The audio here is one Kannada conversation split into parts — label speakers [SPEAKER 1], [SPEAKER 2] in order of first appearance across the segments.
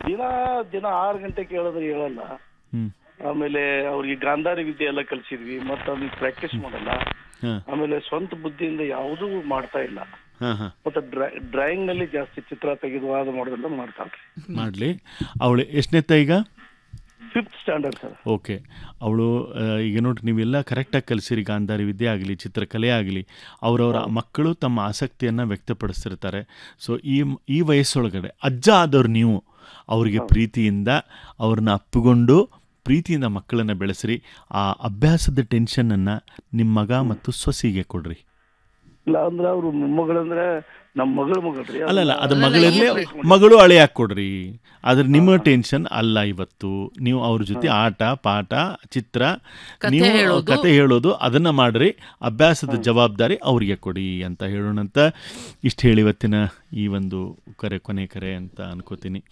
[SPEAKER 1] ದಿನ ದಿನ ಆರು ಗಂಟೆ ಕೇಳಿದ್ರೆ ಹೇಳಲ್ಲ
[SPEAKER 2] ಹ್ಮ್
[SPEAKER 1] ಆಮೇಲೆ ಅವ್ರಿಗೆ ಗಾಂಧಾರಿ ವಿದ್ಯೆ ಎಲ್ಲ ಕಲ್ಸಿದ್ವಿ ಮತ್ತೆ ಅವ್ನಿಗೆ ಪ್ರಾಕ್ಟೀಸ್ ಮಾಡಲ್ಲ
[SPEAKER 2] ಹಾ
[SPEAKER 1] ಆಮೇಲೆ ಸ್ವಂತ ಬುದ್ಧಿಯಿಂದ ಯಾವುದೂ ಮಾಡ್ತಾ ಇಲ್ಲ
[SPEAKER 2] ಹಾ ಹಾ
[SPEAKER 1] ಮತ್ತೆ ಡ್ರಾಯಿಂಗ್ ನಲ್ಲಿ ಜಾಸ್ತಿ ಚಿತ್ರ ತೆಗೆದು ವಾದ ಮಾಡೋದೆಲ್ಲ ಮಾಡ್ತಾಳ್ರಿ
[SPEAKER 2] ಮಾಡಲಿ ಅವಳು ಎಷ್ಟನೇತ್ತ ಈಗ
[SPEAKER 1] ಫಿಫ್ತ್ ಸ್ಟ್ಯಾಂಡರ್ಡ್ ಸರ್
[SPEAKER 2] ಓಕೆ ಅವಳು ಈಗ ನೋಡ್ರಿ ನೀವೆಲ್ಲ ಕರೆಕ್ಟಾಗಿ ಕಲಿಸಿರಿ ಗಾಂಧಾರಿ ವಿದ್ಯೆ ಆಗಲಿ ಚಿತ್ರಕಲೆ ಆಗಲಿ ಅವರವರ ಮಕ್ಕಳು ತಮ್ಮ ಆಸಕ್ತಿಯನ್ನು ವ್ಯಕ್ತಪಡಿಸ್ತಿರ್ತಾರೆ ಸೊ ಈ ಈ ವಯಸ್ಸೊಳಗಡೆ ಅಜ್ಜ ಆದವ್ರು ನೀವು ಅವರಿಗೆ ಪ್ರೀತಿಯಿಂದ ಅವ್ರನ್ನ ಅಪ್ಪಿಕೊಂಡು ಪ್ರೀತಿಯಿಂದ ಮಕ್ಕಳನ್ನು ಬೆಳೆಸ್ರಿ ಆ ಅಭ್ಯಾಸದ ಟೆನ್ಷನನ್ನು ನಿಮ್ಮ ಮಗ ಮತ್ತು ಸೊಸಿಗೆ ಕೊಡ್ರಿ
[SPEAKER 1] ಇಲ್ಲ ಅಂದ್ರೆ ಅವ್ರು ಮೊಮ್ಮಗಳಂದ್ರೆ ನಮ್ಮ ಮಗಳ ಮಗಳ್ರಿ
[SPEAKER 2] ಅಲ್ಲ ಅಲ್ಲ ಅದು ಮಗಳಿರಲಿ ಮಗಳು ಹಳೆ ಕೊಡ್ರಿ ಆದ್ರೆ ನಿಮ್ಮ ಟೆನ್ಷನ್ ಅಲ್ಲ ಇವತ್ತು ನೀವು ಅವ್ರ ಜೊತೆ ಆಟ ಪಾಠ ಚಿತ್ರ ನೀವು ಕತೆ ಹೇಳೋದು ಅದನ್ನ ಮಾಡ್ರಿ ಅಭ್ಯಾಸದ ಜವಾಬ್ದಾರಿ ಅವ್ರಿಗೆ ಕೊಡಿ ಅಂತ ಹೇಳೋಣಂತ ಇಷ್ಟು ಹೇಳಿ ಇವತ್ತಿನ ಈ ಒಂದು ಕರೆ ಕೊನೆ ಕರೆ ಅಂತ ಅನ್ಕೋತೀನಿ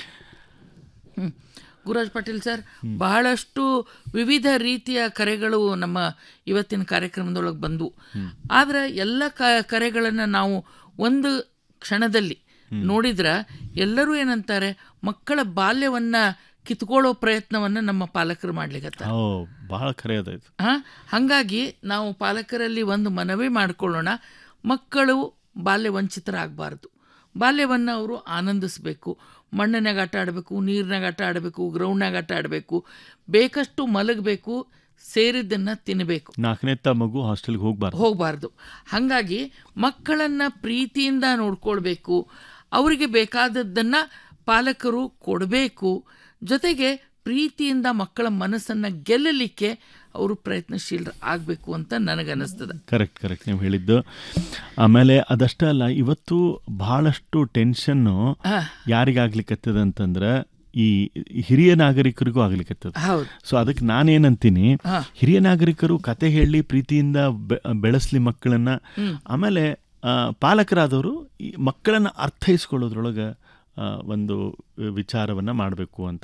[SPEAKER 3] ಹ್ಮ್. ಗುರುರಾಜ್ ಪಾಟೀಲ್ ಸರ್ ಬಹಳಷ್ಟು ವಿವಿಧ ರೀತಿಯ ಕರೆಗಳು ನಮ್ಮ ಇವತ್ತಿನ ಕಾರ್ಯಕ್ರಮದೊಳಗೆ ಬಂದವು ಆದ್ರೆ ಎಲ್ಲ ಕ ಕರೆಗಳನ್ನು ನಾವು ಒಂದು ಕ್ಷಣದಲ್ಲಿ ನೋಡಿದ್ರೆ ಎಲ್ಲರೂ ಏನಂತಾರೆ ಮಕ್ಕಳ ಬಾಲ್ಯವನ್ನ ಕಿತ್ಕೊಳ್ಳೋ ಪ್ರಯತ್ನವನ್ನು ನಮ್ಮ ಪಾಲಕರು ಮಾಡ್ಲಿಕತ್ತ
[SPEAKER 2] ಓ ಬಹಳ ಖರೆ ಅದ ಇದು
[SPEAKER 3] ಹಾ ಹಾಗಾಗಿ ನಾವು ಪಾಲಕರಲ್ಲಿ ಒಂದು ಮನವಿ ಮಾಡಿಕೊಳ್ಳೋಣ ಮಕ್ಕಳು ಬಾಲ್ಯ ವಂಚಿತರಾಗಬಾರ್ದು ಬಾಲ್ಯವನ್ನು ಅವರು ಆನಂದಿಸಬೇಕು ಮಣ್ಣಿನಾಗ ಆಟ ಆಡಬೇಕು ನೀರಿನಾಗ ಆಟ ಆಡಬೇಕು ಗ್ರೌಂಡ್ನಾಗ ಆಟ ಆಡಬೇಕು ಬೇಕಷ್ಟು ಮಲಗಬೇಕು ಸೇರಿದ್ದನ್ನು ತಿನ್ನಬೇಕು
[SPEAKER 2] ನಾಲ್ಕನೇ ತ ಮಗು ಹಾಸ್ಟೆಲ್ಗೆ ಹೋಗ್ಬಾರ್ದು
[SPEAKER 3] ಹೋಗಬಾರ್ದು ಹಾಗಾಗಿ ಮಕ್ಕಳನ್ನು ಪ್ರೀತಿಯಿಂದ ನೋಡ್ಕೊಳ್ಬೇಕು ಅವರಿಗೆ ಬೇಕಾದದ್ದನ್ನು ಪಾಲಕರು ಕೊಡಬೇಕು ಜೊತೆಗೆ ಪ್ರೀತಿಯಿಂದ ಮಕ್ಕಳ ಮನಸ್ಸನ್ನು ಗೆಲ್ಲಲಿಕ್ಕೆ ಅವರು ಪ್ರಯತ್ನಶೀಲರು ಆಗಬೇಕು ಅಂತ ನನಗನ್ನಿಸ್ತದೆ
[SPEAKER 2] ಕರೆಕ್ಟ್ ಕರೆಕ್ಟ್ ನೀವು ಹೇಳಿದ್ದು ಆಮೇಲೆ ಅದಷ್ಟೇ ಅಲ್ಲ ಇವತ್ತು ಬಹಳಷ್ಟು ಟೆನ್ಷನ್ನು ಯಾರಿಗಾಗ್ಲಿಕ್ಕತ್ತದ ಅಂತಂದ್ರೆ ಈ ಹಿರಿಯ ನಾಗರಿಕರಿಗೂ ಆಗ್ಲಿಕ್ಕತ್ತದ
[SPEAKER 3] ಹೌದು
[SPEAKER 2] ಸೊ ಅದಕ್ಕೆ ನಾನೇನಂತೀನಿ
[SPEAKER 3] ಹಾ.
[SPEAKER 2] ಹಿರಿಯ ನಾಗರಿಕರು ಕತೆ ಹೇಳಿ ಪ್ರೀತಿಯಿಂದ ಬೆ- ಬೆಳೆಸ್ಲಿ ಮಕ್ಕಳನ್ನ ಆಮೇಲೆ ಆ, ಪಾಲಕರಾದವರು ಈ ಮಕ್ಕಳನ್ನ ಅರ್ಥೈಸ್ಕೊಳ್ಳೋದ್ರೊಳಗೆ ಆ, ಒಂದು ವಿಚಾರವನ್ನ ಮಾಡಬೇಕು ಅಂತ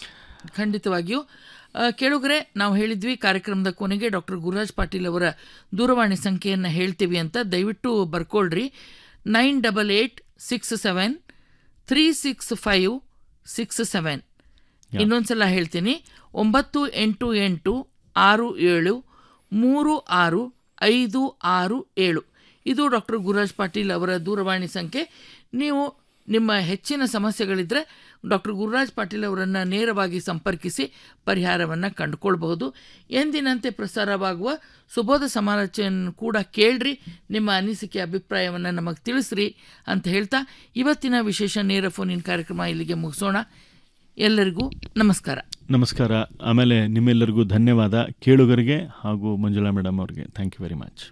[SPEAKER 3] ಖಂಡಿತವಾಗಿಯೂ ಆ, ಕೇಳುಗರೆ ನಾವು ಹೇಳಿದ್ವಿ ಕಾರ್ಯಕ್ರಮದ ಕೊನೆಗೆ ಡಾಕ್ಟರ್ ಗುರುರಾಜ್ ಪಾಟೀಲ್ ಅವರ ದೂರವಾಣಿ ಸಂಖ್ಯೆಯನ್ನು ಹೇಳ್ತೀವಿ ಅಂತ ದಯವಿಟ್ಟು ಬರ್ಕೊಳ್ರಿ nine double eight six seven three six five six seven ಇನ್ನೊಂದ್ಸಲ ಹೇಳ್ತೀನಿ ಒಂಬತ್ತು ಎಂಟು ಎಂಟು ಆರು ಏಳು ಮೂರು ಆರು ಐದು ಆರು ಏಳು ಇದು ಡಾಕ್ಟರ್ ಗುರುರಾಜ್ ಪಾಟೀಲ್ ಅವರ ದೂರವಾಣಿ ಸಂಖ್ಯೆ ನೀವು ನಿಮ್ಮ ಹೆಚ್ಚಿನ ಸಮಸ್ಯೆಗಳಿದ್ದರೆ ಡಾಕ್ಟರ್ ಗುರುರಾಜ್ ಪಾಟೀಲ್ ಅವರನ್ನು ನೇರವಾಗಿ ಸಂಪರ್ಕಿಸಿ ಪರಿಹಾರವನ್ನು ಕಂಡುಕೊಳ್ಬಹುದು ಎಂದಿನಂತೆ ಪ್ರಸಾರವಾಗುವ ಸುಬೋಧ ಸಮಾಲೋಚನೆ ಕೂಡ ಕೇಳ್ರಿ ನಿಮ್ಮ ಅನಿಸಿಕೆ ಅಭಿಪ್ರಾಯವನ್ನು ನಮಗೆ ತಿಳಿಸ್ರಿ ಅಂತ ಹೇಳ್ತಾ ಇವತ್ತಿನ ವಿಶೇಷ ನೇರ ಫೋನಿನ ಕಾರ್ಯಕ್ರಮ ಇಲ್ಲಿಗೆ ಮುಗಿಸೋಣ ಎಲ್ಲರಿಗೂ ನಮಸ್ಕಾರ
[SPEAKER 2] ನಮಸ್ಕಾರ ಆಮೇಲೆ ನಿಮ್ಮೆಲ್ಲರಿಗೂ ಧನ್ಯವಾದ ಕೇಳುಗರಿಗೆ ಹಾಗೂ ಮಂಜುಳಾ ಮೇಡಮ್ ಅವ್ರಿಗೆ ಥ್ಯಾಂಕ್ ಯು ವೆರಿ ಮಚ್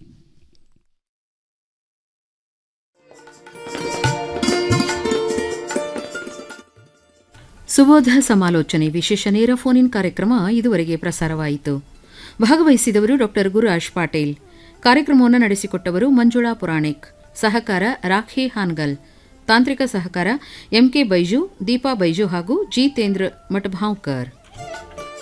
[SPEAKER 4] ಸುಬೋಧ ಸಮಾಲೋಚನೆ ವಿಶೇಷ ನೇರ ಫೋನ್ ಇನ್ ಕಾರ್ಯಕ್ರಮ ಇದುವರೆಗೆ ಪ್ರಸಾರವಾಯಿತು ಭಾಗವಹಿಸಿದವರು ಡಾಕ್ಟರ್ ಗುರುರಾಜ್ ಪಾಟೀಲ್ ಕಾರ್ಯಕ್ರಮವನ್ನು ನಡೆಸಿಕೊಟ್ಟವರು ಮಂಜುಳಾ ಪುರಾಣಿಕ್ ಸಹಕಾರ ರಾಖಿ ಹಾನ್ಗಲ್ ತಾಂತ್ರಿಕ ಸಹಕಾರ ಎಂಕೆ ಬೈಜು ದೀಪಾ ಬೈಜು ಹಾಗೂ ಜಿತೇಂದ್ರ ಮಠಭಾವ್ಕರ್